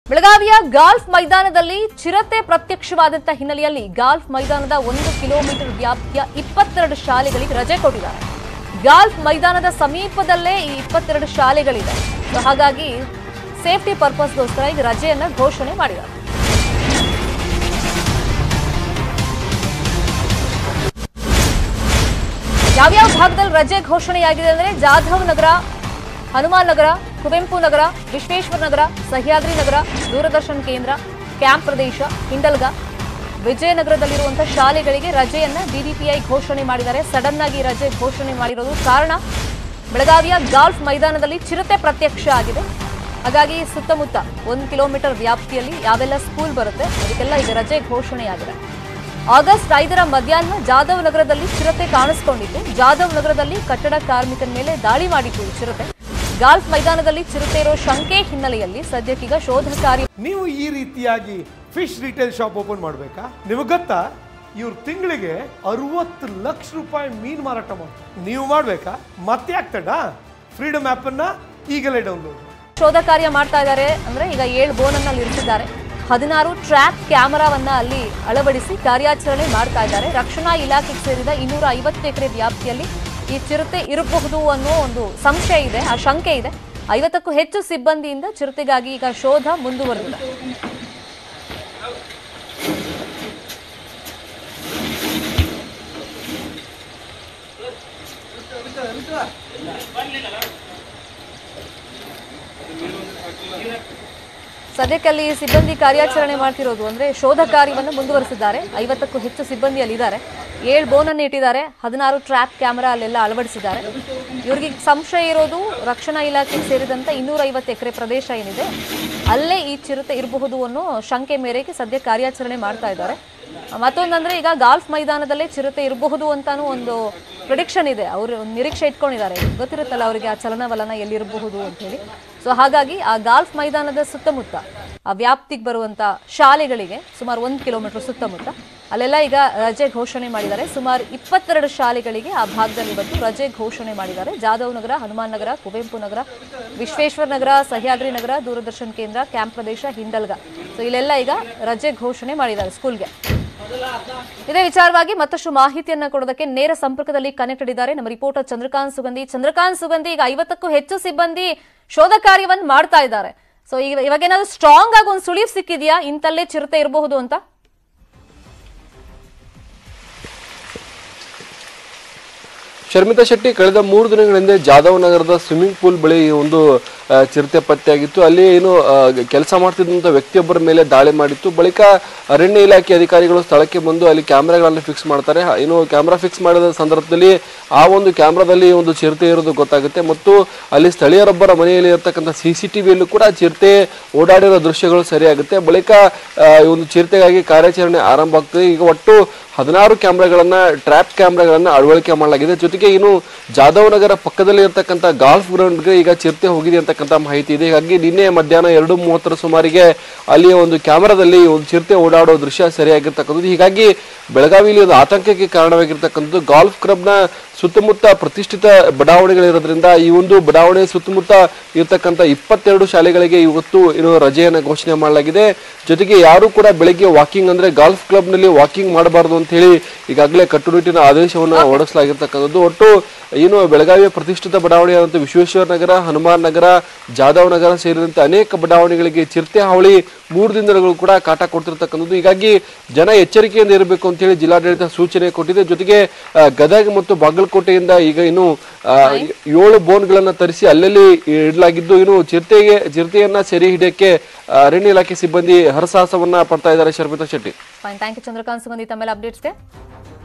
ಬೆಳಗಾವಿಯ ಗಾಲ್ಫ್ ಮೈದಾನದಲ್ಲಿ ಚಿರತೆ ಪ್ರತ್ಯಕ್ಷವಾದಂತ ಹಿನ್ನೆಲೆಯಲ್ಲಿ ಗಾಲ್ಫ್ ಮೈದಾನದ ಒಂದು ಕಿಲೋಮೀಟರ್ ವ್ಯಾಪ್ತಿಯ ಇಪ್ಪತ್ತೆರಡು ಶಾಲೆಗಳಿಗೆ ರಜೆ ಕೊಟ್ಟಿದ್ದಾರೆ ಗಾಲ್ಫ್ ಮೈದಾನದ ಸಮೀಪದಲ್ಲೇ ಈ ಇಪ್ಪತ್ತೆರಡು ಶಾಲೆಗಳಿದೆ So ಹಾಗಾಗಿ ಸೇಫ್ಟಿ ಪರ್ಪಸ್ಗೋಸ್ಕರ ಈಗ ರಜೆಯನ್ನ ಘೋಷಣೆ ಮಾಡಿದ್ದಾರೆ ಯಾವ್ಯಾವ ಭಾಗದಲ್ಲಿ ರಜೆ ಘೋಷಣೆಯಾಗಿದೆ ಅಂದ್ರೆ ಜಾಧವ್ ನಗರ ಹನುಮಾನ್ ನಗರ ಕುವೆಂಪು ನಗರ ವಿಶ್ವೇಶ್ವರ ನಗರ ಸಹ್ಯಾದ್ರಿ ನಗರ ದೂರದರ್ಶನ್ ಕೇಂದ್ರ ಕ್ಯಾಂಪ್ ಪ್ರದೇಶ ಹಿಂಡಲ್ಗ ವಿಜಯನಗರದಲ್ಲಿರುವಂತಹ ಶಾಲೆಗಳಿಗೆ ರಜೆಯನ್ನ ಡಿಡಿಪಿಐ ಘೋಷಣೆ ಮಾಡಿದ್ದಾರೆ ಸಡನ್ ಆಗಿ ರಜೆ ಘೋಷಣೆ ಮಾಡಿರೋದು ಕಾರಣ ಬೆಳಗಾವಿಯ ಗಾಲ್ಫ್ ಮೈದಾನದಲ್ಲಿ ಚಿರತೆ ಪ್ರತ್ಯಕ್ಷ ಆಗಿದೆ ಹಾಗಾಗಿ ಸುತ್ತಮುತ್ತ ಒಂದು ಕಿಲೋಮೀಟರ್ ವ್ಯಾಪ್ತಿಯಲ್ಲಿ ಯಾವೆಲ್ಲ ಸ್ಕೂಲ್ ಬರುತ್ತೆ ಅದಕ್ಕೆಲ್ಲ ಈಗ ರಜೆ ಘೋಷಣೆಯಾಗಿದೆ ಆಗಸ್ಟ್ ಐದರ ಮಧ್ಯಾಹ್ನ ಜಾಧವ್ ನಗರದಲ್ಲಿ ಚಿರತೆ ಕಾಣಿಸಿಕೊಂಡಿತ್ತು ಜಾಧವ್ ನಗರದಲ್ಲಿ ಕಟ್ಟಡ ಕಾರ್ಮಿಕನ ಮೇಲೆ ದಾಳಿ ಮಾಡಿತ್ತು ಈ ಚಿರತೆ ಗಾಲ್ಫ್ ಮೈದಾನದಲ್ಲಿ ಚಿರತೆ ಇರೋ ಶಂಕೆ ಹಿನ್ನೆಲೆಯಲ್ಲಿ ಸದ್ಯಕ್ಕೀಗ ಶೋಧ ಕಾರ್ಯ ನೀವು ಈ ರೀತಿಯಾಗಿ ಫಿಶ್ ರಿಟೇಲ್ ಶಾಪ್ ಓಪನ್ ಮಾಡಬೇಕಾ ನಿಮಗೆ ಗೊತ್ತಾ ಇವ್ರು ತಿಂಗಳಿಗೆ ಅರವತ್ತು ಲಕ್ಷ ರೂಪಾಯಿ ಮೀನು ಮಾರಾಟ ಮಾಡ್ತಾರೆ ನೀವು ಮಾಡಬೇಕಾ ಮತ್ತೆ ಆಗ್ತಡ ಫ್ರೀಡಮ್ ಆ್ಯಪನ್ನು ಈಗಲೇ ಡೌನ್ಲೋಡ್ ಶೋಧ ಕಾರ್ಯ ಮಾಡ್ತಾ ಇದ್ದಾರೆ ಅಂದ್ರೆ ಈಗ ಏಳು ಬೋನನ್ನ ಅಲ್ಲಿ ಇರಿಸಿದ್ದಾರೆ ಹದಿನಾರು ಟ್ರ್ಯಾಕ್ ಕ್ಯಾಮೆರಾವನ್ನ ಅಲ್ಲಿ ಅಳವಡಿಸಿ ಕಾರ್ಯಾಚರಣೆ ಮಾಡ್ತಾ ಇದ್ದಾರೆ ರಕ್ಷಣಾ ಇಲಾಖೆಗೆ ಸೇರಿದ ಇನ್ನೂರ ಐವತ್ತು ಎಕರೆ ವ್ಯಾಪ್ತಿಯಲ್ಲಿ ಈ ಚಿರತೆ ಇರಬಹುದು ಅನ್ನೋ ಒಂದು ಸಂಶಯ ಇದೆ ಆ ಶಂಕೆ ಇದೆ ಐವತ್ತಕ್ಕೂ ಹೆಚ್ಚು ಸಿಬ್ಬಂದಿಯಿಂದ ಚಿರತೆಗಾಗಿ ಈಗ ಶೋಧ ಮುಂದುವರೆದಿದೆ ಸದ್ಯಕ್ಕೆ ಅಲ್ಲಿ ಸಿಬ್ಬಂದಿ ಕಾರ್ಯಾಚರಣೆ ಮಾಡ್ತಿರೋದು ಅಂದ್ರೆ ಶೋಧ ಕಾರ್ಯವನ್ನು ಮುಂದುವರಿಸಿದ್ದಾರೆ ಐವತ್ತಕ್ಕೂ ಹೆಚ್ಚು ಸಿಬ್ಬಂದಿ ಅಲ್ಲಿ ಇದ್ದಾರೆ ಏಳು ಬೋನನ್ನು ಇಟ್ಟಿದ್ದಾರೆ ಹದಿನಾರು ಟ್ರ್ಯಾಪ್ ಕ್ಯಾಮೆರಾ ಅಲ್ಲೆಲ್ಲ ಅಳವಡಿಸಿದ್ದಾರೆ ಇವರಿಗೆ ಸಂಶಯ ಇರೋದು ರಕ್ಷಣಾ ಇಲಾಖೆಗೆ ಸೇರಿದಂತ ಇನ್ನೂರ ಐವತ್ತು ಎಕರೆ ಪ್ರದೇಶ ಏನಿದೆ ಅಲ್ಲೇ ಈ ಚಿರತೆ ಇರಬಹುದು ಅನ್ನೋ ಶಂಕೆ ಮೇರೆಗೆ ಸದ್ಯ ಕಾರ್ಯಾಚರಣೆ ಮಾಡ್ತಾ ಇದ್ದಾರೆ ಮತ್ತೊಂದಂದ್ರೆ ಈಗ ಗಾಲ್ಫ್ ಮೈದಾನದಲ್ಲೇ ಚಿರತೆ ಇರಬಹುದು ಅಂತಾನು ಒಂದು ಪ್ರಿಡಿಕ್ಷನ್ ಇದೆ ಅವರು ಒಂದು ನಿರೀಕ್ಷೆ ಇಟ್ಕೊಂಡಿದ್ದಾರೆ ಗೊತ್ತಿರುತ್ತಲ್ಲ ಅವರಿಗೆ ಆ ಚಲನವಲನ ಎಲ್ಲಿರಬಹುದು ಅಂತ ಹೇಳಿ ಸೊ ಹಾಗಾಗಿ ಆ ಗಾಲ್ಫ್ ಮೈದಾನದ ಸುತ್ತಮುತ್ತ ಆ ವ್ಯಾಪ್ತಿಗೆ ಬರುವಂತ ಶಾಲೆಗಳಿಗೆ ಸುಮಾರು ಒಂದು ಕಿಲೋಮೀಟರ್ ಸುತ್ತಮುತ್ತ ಅಲ್ಲೆಲ್ಲ ಈಗ ರಜೆ ಘೋಷಣೆ ಮಾಡಿದ್ದಾರೆ ಸುಮಾರು ಇಪ್ಪತ್ತೆರಡು ಶಾಲೆಗಳಿಗೆ ಆ ಭಾಗದಲ್ಲಿ ಇವತ್ತು ರಜೆ ಘೋಷಣೆ ಮಾಡಿದ್ದಾರೆ ಜಾಧವ್ ನಗರ ಹನುಮಾನ್ ನಗರ ಕುವೆಂಪು ನಗರ ವಿಶ್ವೇಶ್ವರ ನಗರ ಸಹ್ಯಾದ್ರಿ ನಗರ ದೂರದರ್ಶನ್ ಕೇಂದ್ರ ಕ್ಯಾಂಪ್ ಪ್ರದೇಶ ಹಿಂಡಲ್ಗ ಸೊ ಇಲ್ಲೆಲ್ಲ ಈಗ ರಜೆ ಘೋಷಣೆ ಮಾಡಿದ್ದಾರೆ ಸ್ಕೂಲ್ಗೆ ಇದೇ ವಿಚಾರವಾಗಿ ಮತ್ತಷ್ಟು ಮಾಹಿತಿಯನ್ನ ಕೊಡೋದಕ್ಕೆ ನೇರ ಸಂಪರ್ಕದಲ್ಲಿ ಕನೆಕ್ಟೆಡ್ ಇದ್ದಾರೆ ನಮ್ಮ ರಿಪೋರ್ಟರ್ ಚಂದ್ರಕಾಂತ್ ಸುಗಂಧಿ ಚಂದ್ರಕಾಂತ್ ಸುಗಂಧಿ ಈಗ ಐವತ್ತಕ್ಕೂ ಹೆಚ್ಚು ಸಿಬ್ಬಂದಿ ಶೋಧ ಕಾರ್ಯವನ್ನು ಮಾಡ್ತಾ ಇದ್ದಾರೆ ಸೊ ಈಗ ಇವಾಗ ಏನಾದ್ರು ಸ್ಟ್ರಾಂಗ್ ಆಗಿ ಒಂದು ಸುಳಿವು ಸಿಕ್ಕಿದ್ಯಾ ಇಂತಲ್ಲೇ ಚಿರತೆ ಇರಬಹುದು ಅಂತ ಶರ್ಮಿತಾ ಶೆಟ್ಟಿ ಕಳೆದ ಮೂರು ದಿನಗಳ ಹಿಂದೆ ಜಾಧವ್ ನಗರದ ಸ್ವಿಮ್ಮಿಂಗ್ ಪೂಲ್ ಬಳಿ ಈ ಒಂದು ಆ, ಚಿರತೆ ಪತ್ತೆಯಾಗಿತ್ತು ಅಲ್ಲಿ ಏನು ಕೆಲಸ ಮಾಡ್ತಿದ್ದಂಥ ವ್ಯಕ್ತಿಯೊಬ್ಬರ ಮೇಲೆ ದಾಳಿ ಮಾಡಿತ್ತು ಬಳಿಕ ಅರಣ್ಯ ಇಲಾಖೆ ಅಧಿಕಾರಿಗಳು ಸ್ಥಳಕ್ಕೆ ಬಂದು ಅಲ್ಲಿ ಕ್ಯಾಮ್ರಾಗಳನ್ನು ಫಿಕ್ಸ್ ಮಾಡ್ತಾರೆ ಹ- ಏನು ಕ್ಯಾಮ್ರಾ ಫಿಕ್ಸ್ ಮಾಡಿದ ಸಂದರ್ಭದಲ್ಲಿ ಆ ಒಂದು ಕ್ಯಾಮ್ರಾದಲ್ಲಿ ಒಂದು ಚಿರತೆ ಇರೋದು ಗೊತ್ತಾಗುತ್ತೆ ಮತ್ತು ಅಲ್ಲಿ ಸ್ಥಳೀಯರೊಬ್ಬರ ಮನೆಯಲ್ಲಿ ಇರತಕ್ಕಂಥ ಸಿ ಸಿ ಟಿವಿಯಲ್ಲೂ ಕೂಡ ಚಿರತೆ ಓಡಾಡಿರೋ ದೃಶ್ಯಗಳು ಸರಿಯಾಗುತ್ತೆ ಬಳಿಕ ಆ, ಈ ಒಂದು ಚಿರತೆಗಾಗಿ ಕಾರ್ಯಾಚರಣೆ ಆರಂಭ ಆಗ್ತದೆ ಈಗ ಒಟ್ಟು ಹದಿನಾರು ಕ್ಯಾಮ್ರಾಗಳನ್ನ ಟ್ರ್ಯಾಪ್ ಕ್ಯಾಮ್ರಾಗಳನ್ನ ಅಳವಡಿಕೆ ಮಾಡಲಾಗಿದೆ ಜೊತೆಗೆ ಇನ್ನು ಜಾಧವ್ ನಗರ ಪಕ್ಕದಲ್ಲಿ ಇರತಕ್ಕಂಥ ಗಾಲ್ಫ್ ಗ್ರೌಂಡ್ಗೆ ಈಗ ಚಿರತೆ ಹೋಗಿದೆ ಅಂತಕ್ಕಂಥ ಮಾಹಿತಿ ಇದೆ ಹೀಗಾಗಿ ನಿನ್ನೆ ಮಧ್ಯಾಹ್ನ ಎರಡು ಮೂವತ್ತರ ಸುಮಾರಿಗೆ ಅಲ್ಲಿ ಒಂದು ಕ್ಯಾಮ್ರಾದಲ್ಲಿ ಒಂದು ಚಿರತೆ ಓಡಾಡೋ ದೃಶ್ಯ ಸರಿಯಾಗಿರ್ತಕ್ಕಂಥದ್ದು ಹೀಗಾಗಿ ಬೆಳಗಾವಿಯಲ್ಲಿ ಒಂದು ಆತಂಕಕ್ಕೆ ಕಾರಣವಾಗಿರ್ತಕ್ಕಂಥದ್ದು ಗಾಲ್ಫ್ ಕ್ಲಬ್ನ ಸುತ್ತಮುತ್ತ ಪ್ರತಿಷ್ಠಿತ ಬಡಾವಣೆಗಳಿರೋದ್ರಿಂದ ಈ ಒಂದು ಬಡಾವಣೆ ಸುತ್ತಮುತ್ತ ಇರತಕ್ಕಂಥ ಇಪ್ಪತ್ತೆರಡು ಶಾಲೆಗಳಿಗೆ ಇವತ್ತು ಏನು ರಜೆಯನ್ನು ಘೋಷಣೆ ಮಾಡಲಾಗಿದೆ ಜೊತೆಗೆ ಯಾರು ಕೂಡ ಬೆಳಿಗ್ಗೆ ವಾಕಿಂಗ್ ಅಂದ್ರೆ ಗಾಲ್ಫ್ ಕ್ಲಬ್ನಲ್ಲಿ ವಾಕಿಂಗ್ ಮಾಡಬಾರದು ಅಂತ ಹೇಳಿ ಈಗಾಗಲೇ ಕಟ್ಟುನಿಟ್ಟಿನ ಆದೇಶವನ್ನು ಹೊರಡಿಸಲಾಗಿರ್ತಕ್ಕಂಥದ್ದು ಒಟ್ಟು ಏನು ಬೆಳಗಾವಿಯ ಪ್ರತಿಷ್ಠಿತ ಬಡಾವಣೆಯಾದಂಥ ವಿಶ್ವೇಶ್ವರ ನಗರ ಹನುಮಾನ್ ನಗರ ಜಾಧವ್ ನಗರ ಸೇರಿದಂತೆ ಅನೇಕ ಬಡಾವಣೆಗಳಿಗೆ ಚಿರತೆ ಹಾವಳಿ ಮೂರು ದಿನಗಳು ಕೂಡ ಕಾಟ ಕೊಡ್ತಿರ್ತಕ್ಕಂಥದ್ದು ಹೀಗಾಗಿ ಜನ ಎಚ್ಚರಿಕೆಯಿಂದ ಇರಬೇಕು ಅಂತ ಹೇಳಿ ಜಿಲ್ಲಾಡಳಿತ ಸೂಚನೆ ಕೊಟ್ಟಿದೆ ಜೊತೆಗೆ ಆ, ಗದಗ ಮತ್ತು ಬಾಗಲಕೋಟೆಯಿಂದ ಈಗ ಇನ್ನು ಆ, ಏಳು ಬೋನ್ಗಳನ್ನ ತರಿಸಿ ಅಲ್ಲಲ್ಲಿ ಇಡಲಾಗಿದ್ದು ಇನ್ನು ಚಿರತೆಗೆ ಚಿರತೆಯನ್ನ ಸೆರೆ ಹಿಡಿಯಕ್ಕೆ ಆ, ಅರಣ್ಯ ಇಲಾಖೆ ಸಿಬ್ಬಂದಿ ಹರಸಾಹಸವನ್ನ ಪಡ್ತಾ ಇದ್ದಾರೆ Sharmita Shetty fine thank you Chandrakant Sugandhi ತಮ್ಮೆಲ್ಲ ಅಪ್ಡೇಟ್ಸ್ಗೆ